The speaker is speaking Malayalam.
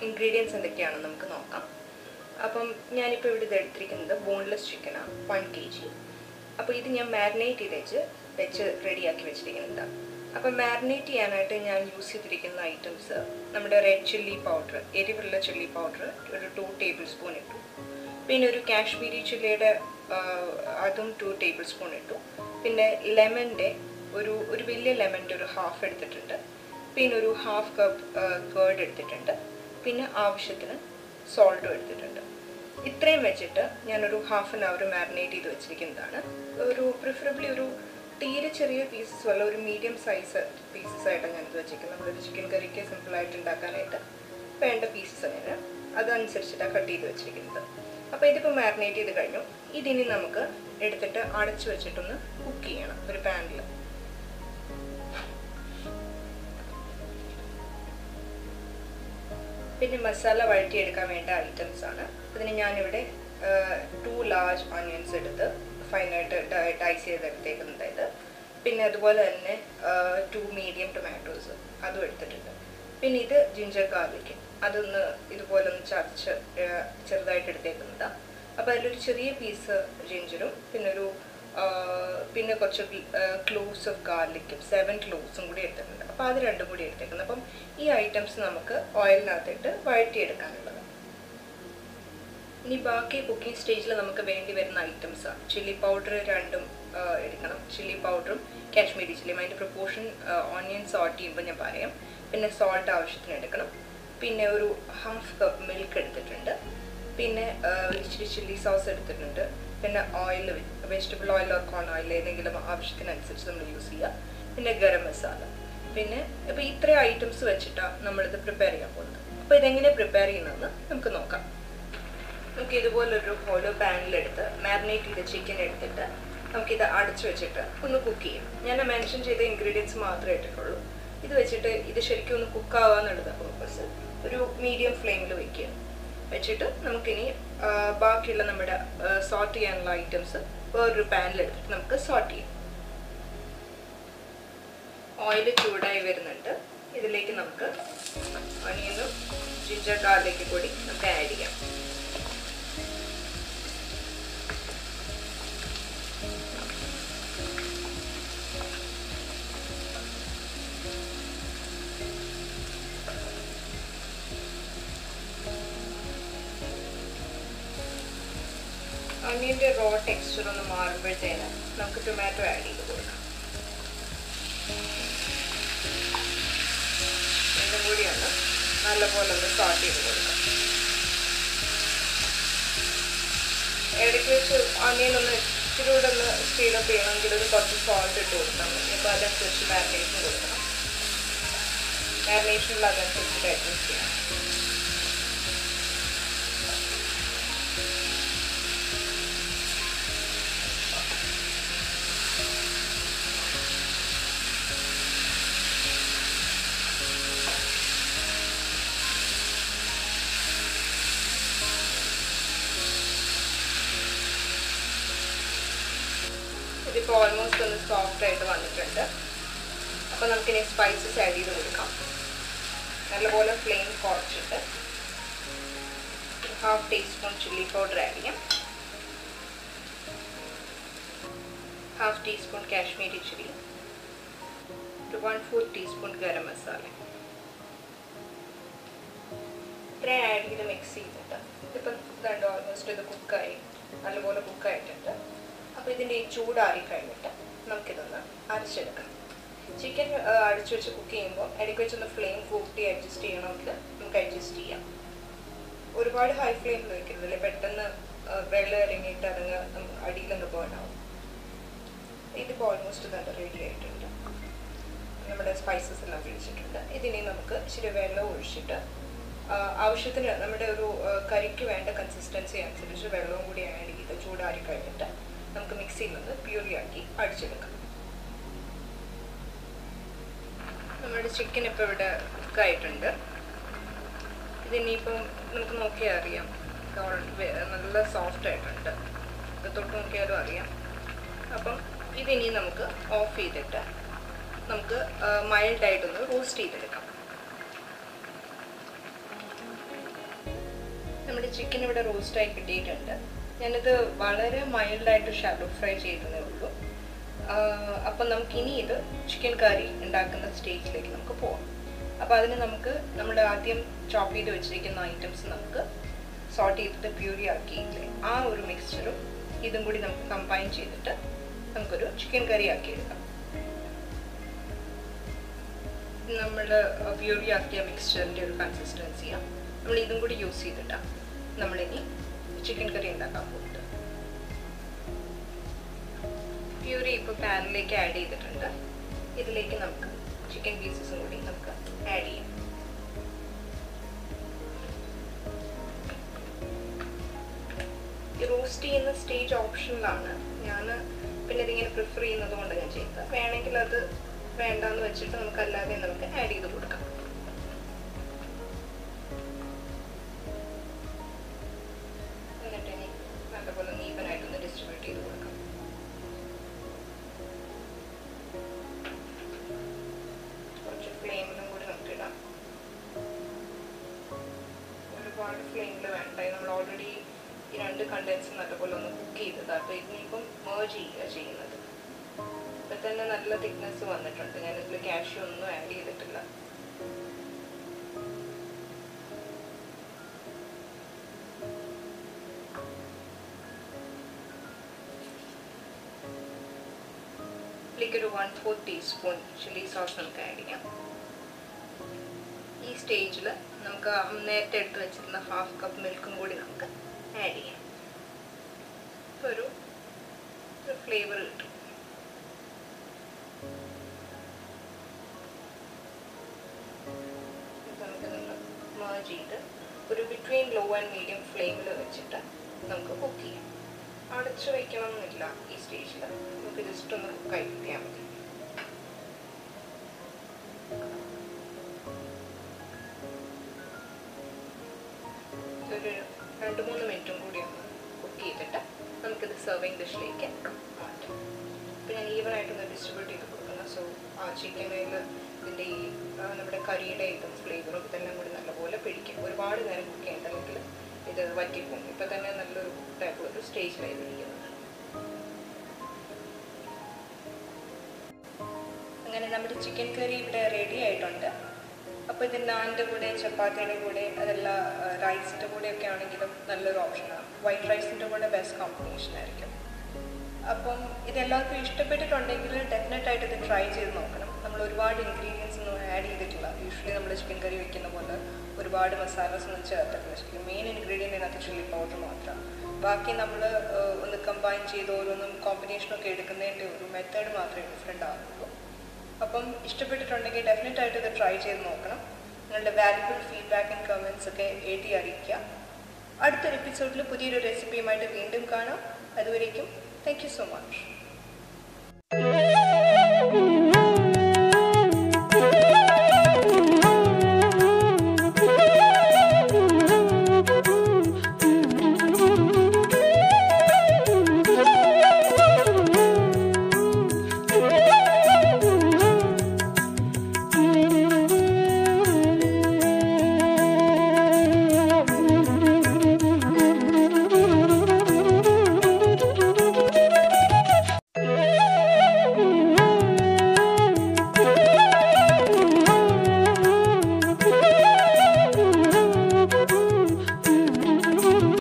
ഇൻഗ്രീഡിയൻസ് എന്തൊക്കെയാണെന്ന് നമുക്ക് നോക്കാം അപ്പം ഞാനിപ്പോൾ ഇവിടെ ഇത് എടുത്തിരിക്കുന്നത് ബോൺലെസ് ചിക്കനാണ് വൺ കെ ജി അപ്പോൾ ഇത് ഞാൻ മാരിനേറ്റ് ചെയ്ത് വെച്ച് വെച്ച് റെഡിയാക്കി വെച്ചിരിക്കുന്നതാണ് അപ്പം മാരിനേറ്റ് ചെയ്യാനായിട്ട് ഞാൻ യൂസ് ചെയ്തിരിക്കുന്ന ഐറ്റംസ് നമ്മുടെ റെഡ് ചില്ലി പൗഡർ എരിവുള്ള ചില്ലി പൗഡർ ഒരു ടു ടേബിൾ സ്പൂൺ ഇട്ടു പിന്നെ ഒരു കാശ്മീരി ചില്ലിയുടെ അതും ടു ടേബിൾ സ്പൂൺ ഇട്ടു പിന്നെ ലെമൻ്റെ ഒരു ഒരു വലിയ ലെമൻ്റെ ഒരു ഹാഫ് എടുത്തിട്ടുണ്ട് പിന്നെ ഒരു ഹാഫ് കപ്പ് കേർഡ് എടുത്തിട്ടുണ്ട് പിന്നെ ആവശ്യത്തിന് സോൾട്ടും എടുത്തിട്ടുണ്ട് ഇത്രയും വെച്ചിട്ട് ഞാനൊരു ഹാഫ് ആൻ അവർ മാരിനേറ്റ് ചെയ്ത് വെച്ചിരിക്കുന്നതാണ് ഒരു പ്രിഫറബിളി ഒരു തീരെ ചെറിയ പീസസ് അല്ല ഒരു മീഡിയം സൈസ് പീസസ് ആയിട്ടാണ് ഞാനിത് വെച്ചിരിക്കുന്നത് നമ്മളൊരു ചിക്കൻ കറിക്ക് സിമ്പിളായിട്ട് ഉണ്ടാക്കാനായിട്ട് വേണ്ട പീസസ് ഞാൻ അതനുസരിച്ചിട്ടാണ് കട്ട് ചെയ്ത് വെച്ചിരിക്കുന്നത് അപ്പോൾ ഇതിപ്പോൾ മാരിനേറ്റ് ചെയ്ത് കഴിഞ്ഞു ഇതിനി നമുക്ക് എടുത്തിട്ട് അടച്ചു വെച്ചിട്ടൊന്ന് കുക്ക് ചെയ്യണം ഒരു പാനിൽ പിന്നെ മസാല വഴറ്റിയെടുക്കാൻ വേണ്ട ഐറ്റംസ് ആണ് അതിന് ഞാനിവിടെ ടു ലാർജ് ഓണിയൻസ് എടുത്ത് ഫൈനായിട്ട് ഡൈസ് ചെയ്തെടുത്തേക്കുന്നത് ഇത് പിന്നെ അതുപോലെ തന്നെ ടു മീഡിയം ടൊമാറ്റോസ് അതും എടുത്തിട്ടുണ്ട് പിന്നെ ഇത് ജിഞ്ചർ ഗാർലിക് അതൊന്ന് ഇതുപോലെ ഒന്ന് ചതച്ച് ചെറുതായിട്ട് എടുത്തേക്കുന്നതാണ് അപ്പോൾ അതിലൊരു ചെറിയ പീസ് ജിഞ്ചറും പിന്നെ ഒരു പിന്നെ കുറച്ച് ക്ലൂസ് ഓഫ് ഗാർലിക്കും സെവൻ ക്ലൂസും കൂടി എടുത്തിട്ടുണ്ട് അപ്പോൾ അത് രണ്ടും കൂടി എടുത്തേക്കുന്നത് അപ്പം ഈ ഐറ്റംസ് നമുക്ക് ഓയിലിനകത്തിട്ട് വഴറ്റിയെടുക്കാനുള്ളത് ഇനി ബാക്കി കുക്കിംഗ് സ്റ്റേജിൽ നമുക്ക് വേണ്ടി വരുന്ന ഐറ്റംസാണ് ചില്ലി പൗഡർ രണ്ടും എടുക്കണം ചില്ലി പൗഡറും കാശ്മീരി ചില്ലിയും അതിൻ്റെ പ്രപ്പോർഷൻ ഓണിയൻ സോട്ട് ചെയ്യുമ്പോൾ ഞാൻ പറയാം പിന്നെ സോൾട്ട് ആവശ്യത്തിന് എടുക്കണം പിന്നെ ഒരു ഹാഫ് കപ്പ് മിൽക്ക് എടുത്തിട്ടുണ്ട് പിന്നെ ഇച്ചിരി ചില്ലി സോസ് എടുത്തിട്ടുണ്ട് പിന്നെ oil vegetable oil or corn oil ഏതെങ്കിലും ആവശ്യത്തിനനുസരിച്ച് നമ്മൾ യൂസ് ചെയ്യുക പിന്നെ ഗരം മസാല പിന്നെ ഇപ്പോൾ ഇത്രയും ഐറ്റംസ് വെച്ചിട്ടാണ് നമ്മളിത് പ്രിപ്പയർ ചെയ്യാൻ പോകുന്നത് അപ്പോൾ ഇതെങ്ങനെ പ്രിപ്പയർ ചെയ്യുന്നതെന്ന് നമുക്ക് നോക്കാം നമുക്ക് ഇതുപോലൊരു ഹോളോ പാനിലെടുത്ത് മാരിനേറ്റ് ചെയ്ത ചിക്കൻ എടുത്തിട്ട് നമുക്കിത് അടച്ചു വെച്ചിട്ട് ഒന്ന് കുക്ക് ചെയ്യാം ഞാൻ മെൻഷൻ ചെയ്ത ഇൻഗ്രീഡിയൻസ് മാത്രമേ ഇട്ടിട്ടുള്ളൂ ഇത് വെച്ചിട്ട് ഇത് ശരിക്കും ഒന്ന് കുക്കാവുക എന്നുള്ളതാണ് പർപ്പസ് ഒരു മീഡിയം ഫ്ലെയിമിൽ വയ്ക്കുക വെച്ചിട്ട് നമുക്കിനി ബാക്കിയുള്ള നമ്മുടെ സോട്ട് ചെയ്യാനുള്ള ഐറ്റംസ് വേറൊരു പാനിലെടുത്തിട്ട് നമുക്ക് സോട്ട് ചെയ്യാം ഓയിൽ ചൂടായി വരുന്നുണ്ട് ഇതിലേക്ക് നമുക്ക് ഒനിയനും ജിഞ്ചർ ഗാർലിക് കൂടി നമുക്ക് ആഡ് ചെയ്യാം ഒനിയൻ്റെ റോ ടെക്സ്ചർ ഒന്ന് മാറുമ്പോഴത്തേന് നമുക്ക് ടൊമാറ്റോ ആഡ് ചെയ്ത് കൊടുക്കാം ഇതും കൂടി ഒന്ന് നല്ലപോലെ ഒന്ന് സോട്ട് ചെയ്ത് കൊടുക്കാം ഇടയ്ക്ക് വെച്ച് ഒനിയൻ ഒന്ന് ഇച്ചിരി കൂടെ ഒന്ന് സ്പീഡപ്പ് ചെയ്യണമെങ്കിൽ ഒരു കുറച്ച് സോൾട്ട് ഇട്ട് കൊടുത്താൽ മതി അപ്പോൾ അതനുസരിച്ച് മാരിനേഷൻ കൊടുക്കണം മാരിനേഷനിൽ അതനുസരിച്ചിട്ട് അഡ്ജസ്റ്റ് ചെയ്യണം ഇതിപ്പോൾ ഓൾമോസ്റ്റ് ഒന്ന് സോഫ്റ്റ് ആയിട്ട് വന്നിട്ടുണ്ട് അപ്പോൾ നമുക്കിനി സ്പൈസസ് ആഡ് ചെയ്ത് കൊടുക്കാം നല്ലപോലെ ഫ്ലെയിം കുറച്ചിട്ട് half teaspoon chilli powder add ചെയ്യാം ഹാഫ് ടീസ്പൂൺ കാശ്മീരി ചില്ലി ഒരു one four teaspoon garam masala ഇത്രയും ആഡ് ചെയ്ത് മിക്സ് ചെയ്തിട്ട് ഇപ്പം രണ്ട് ഓൾമോസ്റ്റ് ഇത് കുക്കായി നല്ലപോലെ കുക്കായിട്ടുണ്ട് അപ്പോൾ ഇതിൻ്റെ ഈ ചൂടാറി കഴിഞ്ഞിട്ട് നമുക്കിതൊന്ന് അരച്ചെടുക്കണം ചിക്കൻ അടിച്ചു വെച്ച് കുക്ക് ചെയ്യുമ്പോൾ ഇടയ്ക്ക് വെച്ചൊന്ന് ഫ്ലെയിം കൂട്ടി അഡ്ജസ്റ്റ് ചെയ്യണമെങ്കിൽ നമുക്ക് അഡ്ജസ്റ്റ് ചെയ്യാം ഒരുപാട് ഹൈ ഫ്ലെയിമിൽ വയ്ക്കരുതല്ലേ പെട്ടെന്ന് വെള്ളം ഇറങ്ങിയിട്ട് അതങ്ങ് അടിയിലങ്ങ് പോകണാവും ഇതിപ്പോൾ ഓൾമോസ്റ്റ് നല്ല റെഡി ആയിട്ടുണ്ട് നമ്മുടെ സ്പൈസസ് എല്ലാം പിടിച്ചിട്ടുണ്ട് ഇതിനെ നമുക്ക് ഇച്ചിരി വെള്ളം ഒഴിച്ചിട്ട് ആവശ്യത്തിന് നമ്മുടെ ഒരു കറിക്ക് വേണ്ട കൺസിസ്റ്റൻസി അനുസരിച്ച് വെള്ളവും കൂടി ആഡ് ചെയ്ത് ചൂടാറി കഴിഞ്ഞിട്ട് നമുക്ക് മിക്സിയിൽ നിന്ന് പ്യൂരിയാക്കി അടിച്ചെടുക്കാം നമ്മുടെ ചിക്കൻ ഇപ്പോൾ ഇവിടെ കുക്കായിട്ടുണ്ട് ഇതിനിയിപ്പം നമുക്ക് നോക്കിയാൽ അറിയാം നല്ല സോഫ്റ്റ് ആയിട്ടുണ്ട് ഇത് തൊട്ട് നോക്കിയാലും അറിയാം അപ്പം ഇതിനി നമുക്ക് ഓഫ് ചെയ്തിട്ട് നമുക്ക് മൈൽഡായിട്ടൊന്ന് റോസ്റ്റ് ചെയ്തെടുക്കാം നമ്മുടെ ചിക്കൻ ഇവിടെ റോസ്റ്റായി കിട്ടിയിട്ടുണ്ട് ഞാനിത് വളരെ മൈൽഡായിട്ട് ഷാലോ ഫ്രൈ ചെയ്തതേ ഉള്ളൂ അപ്പം നമുക്കിനി ഇത് ചിക്കൻ കറി ഉണ്ടാക്കുന്ന സ്റ്റേജിലേക്ക് നമുക്ക് പോവാം അപ്പോൾ അതിന് നമുക്ക് നമ്മൾ ആദ്യം ചോപ്പ് ചെയ്ത് വെച്ചിരിക്കുന്ന ഐറ്റംസ് നമുക്ക് സോട്ട് ചെയ്തിട്ട് പ്യൂരി ആക്കിയില്ലേ ആ ഒരു മിക്സ്ചറും ഇതും കൂടി നമുക്ക് കമ്പൈൻ ചെയ്തിട്ട് നമുക്കൊരു ചിക്കൻ കറി ആക്കി എടുക്കാം നമ്മൾ പ്യൂരി ആക്കിയ മിക്സ്ചറിൻ്റെ ഒരു കൺസിസ്റ്റൻസിയാണ് നമ്മൾ ഇതും കൂടി യൂസ് ചെയ്തിട്ടാണ് നമ്മളിനി ചിക്കൻ കറി ഉണ്ടാക്കാൻ പോകുന്നത് പ്യൂരി ഇപ്പോൾ പാനിലേക്ക് ആഡ് ചെയ്തിട്ടുണ്ട് ഇതിലേക്ക് നമുക്ക് ചിക്കൻ പീസസും കൂടി നമുക്ക് ആഡ് ചെയ്യാം റോസ്റ്റ് ചെയ്യുന്ന സ്റ്റേജ് ഓപ്ഷനിലാണ് ഞാൻ പിന്നെ ഇതിങ്ങനെ പ്രിഫർ ചെയ്യുന്നത് കൊണ്ട് ഞാൻ ചെയ്തത് വേണമെങ്കിൽ അത് വേണ്ടാന്ന് വെച്ചിട്ട് നമുക്ക് അല്ലാതെ നമുക്ക് ആഡ് ചെയ്ത് കൊടുക്കാം എന്നിട്ട് ഇനി നല്ലപോലെ നീപ്പനായിട്ടൊന്ന് ഡിസ്ട്രിബ്യൂട്ട് ചെയ്ത് കൊടുക്കാം കുറച്ച് ഫ്ലെയിമിലും കൂടി നമുക്ക് ഇടാം ഒരുപാട് ഫ്ലെയിമിൽ വേണ്ട നമ്മൾ ഓൾറെഡി ഈ രണ്ട് കണ്ടൻസ് നല്ലപോലെ ഒന്ന് കുക്ക് ചെയ്തതാണ് അപ്പോൾ ഇതിനിപ്പം മേർജ് ചെയ്യുക ചെയ്യുന്നത് ഇപ്പം തന്നെ നല്ല തിക്നെസ് വന്നിട്ടുണ്ട് ഞാൻ ഇതിൽ കാഷ്യൂ ഒന്നും ആഡ് ചെയ്തിട്ടില്ല ഇതിലേക്ക് ഒരു one four teaspoon chilli sauce നമുക്ക് ആഡ് ചെയ്യാം ഈ സ്റ്റേജിൽ നമുക്ക് നേരത്തെ എടുത്ത് വെച്ചിരുന്ന ഹാഫ് കപ്പ് മിൽക്കും കൂടി നമുക്ക് ആഡ് ചെയ്യാം അപ്പോൾ ഒരു ഫ്ലേവർ കിട്ടും നമുക്കിതൊന്ന് മേർജ് ചെയ്ത് ഒരു ബിറ്റ്വീൻ ലോ ആൻഡ് മീഡിയം ഫ്ലെയിമിൽ വെച്ചിട്ട് നമുക്ക് കുക്ക് ചെയ്യാം അടച്ചു വയ്ക്കണം എന്നില്ല ഈ സ്റ്റേജിൽ നമുക്ക് ജസ്റ്റ് ഒന്ന് കുക്കായി കിട്ടിയാൽ മതി ഒരു രണ്ട് മൂന്ന് മിനിറ്റും കൂടി ഒന്ന് കുക്ക് ചെയ്തിട്ട് നമുക്കിത് സെർവിങ് ഡിഷിലേക്ക് മാറ്റാം അപ്പോൾ ഞാൻ ഈവൻ ആയിട്ടൊന്ന് ഡിസ്ട്രിബ്യൂട്ട് ചെയ്ത് കൊടുക്കുന്ന സോ ആ ചിക്കനിൽ ഇതിൻ്റെ ഈ നമ്മുടെ കറിയുടെ ഇതും ഫ്ലേവറും ഇതെല്ലാം കൂടി നല്ലപോലെ പിടിക്കും ഒരുപാട് നേരം കുക്ക് ചെയ്യേണ്ട അല്ലെങ്കിൽ ഇത് വറ്റിപ്പോകും ഇപ്പം തന്നെ നല്ലൊരു കുക്കായിട്ടുള്ള ഒരു സ്റ്റേജിലായി പിടിക്കുന്നത് അങ്ങനെ നമ്മുടെ ചിക്കൻ കറി ഇവിടെ റെഡി ആയിട്ടുണ്ട് അപ്പോൾ ഇത് നാനിൻ്റെ കൂടെ ചപ്പാത്തിയുടെ കൂടെ അതല്ല റൈസിൻ്റെ കൂടെ ഒക്കെ ആണെങ്കിലും നല്ലൊരു ഓപ്ഷനാണ് വൈറ്റ് റൈസിൻ്റെ കൂടെ ബെസ്റ്റ് കോമ്പിനേഷൻ ആയിരിക്കും അപ്പം ഇതെല്ലാവർക്കും ഇഷ്ടപ്പെട്ടിട്ടുണ്ടെങ്കിൽ ഡെഫിനറ്റ് ആയിട്ട് ഇത് ട്രൈ ചെയ്ത് നോക്കണം നമ്മൾ ഒരുപാട് ഇൻഗ്രീഡിയൻസ് ഒന്നും ആഡ് ചെയ്തിട്ടില്ല യൂഷ്വലി നമ്മൾ ചിക്കൻ കറി വെക്കുന്ന പോലെ ഒരുപാട് മസാലാസ് ഒന്നും ചേർത്തിട്ടില്ല ശരിക്കും മെയിൻ ഇൻഗ്രീഡിയൻ്റ് ഇതിനകത്ത് ചില്ലി പൗഡർ മാത്രം ബാക്കി നമ്മൾ ഒന്ന് കമ്പൈൻ ചെയ്ത് ഓരോന്നും കോമ്പിനേഷനൊക്കെ എടുക്കുന്നതിൻ്റെ ഒരു മെത്തേഡ് മാത്രമേ ഡിഫറെൻ്റ് ആകുള്ളൂ അപ്പം ഇഷ്ടപ്പെട്ടിട്ടുണ്ടെങ്കിൽ ഡെഫിനറ്റ് ആയിട്ട് ഇത് ട്രൈ ചെയ്ത് നോക്കണം നിങ്ങളുടെ വാല്യുബിൾ ഫീഡ്ബാക്ക് ആൻഡ് കമൻസ് ഒക്കെ എഴുതി അറിയിക്കുക അടുത്തൊരു എപ്പിസോഡിൽ പുതിയൊരു റെസിപ്പിയുമായിട്ട് വീണ്ടും കാണാം അതുവരേക്കും താങ്ക് യു സോ മച്ച്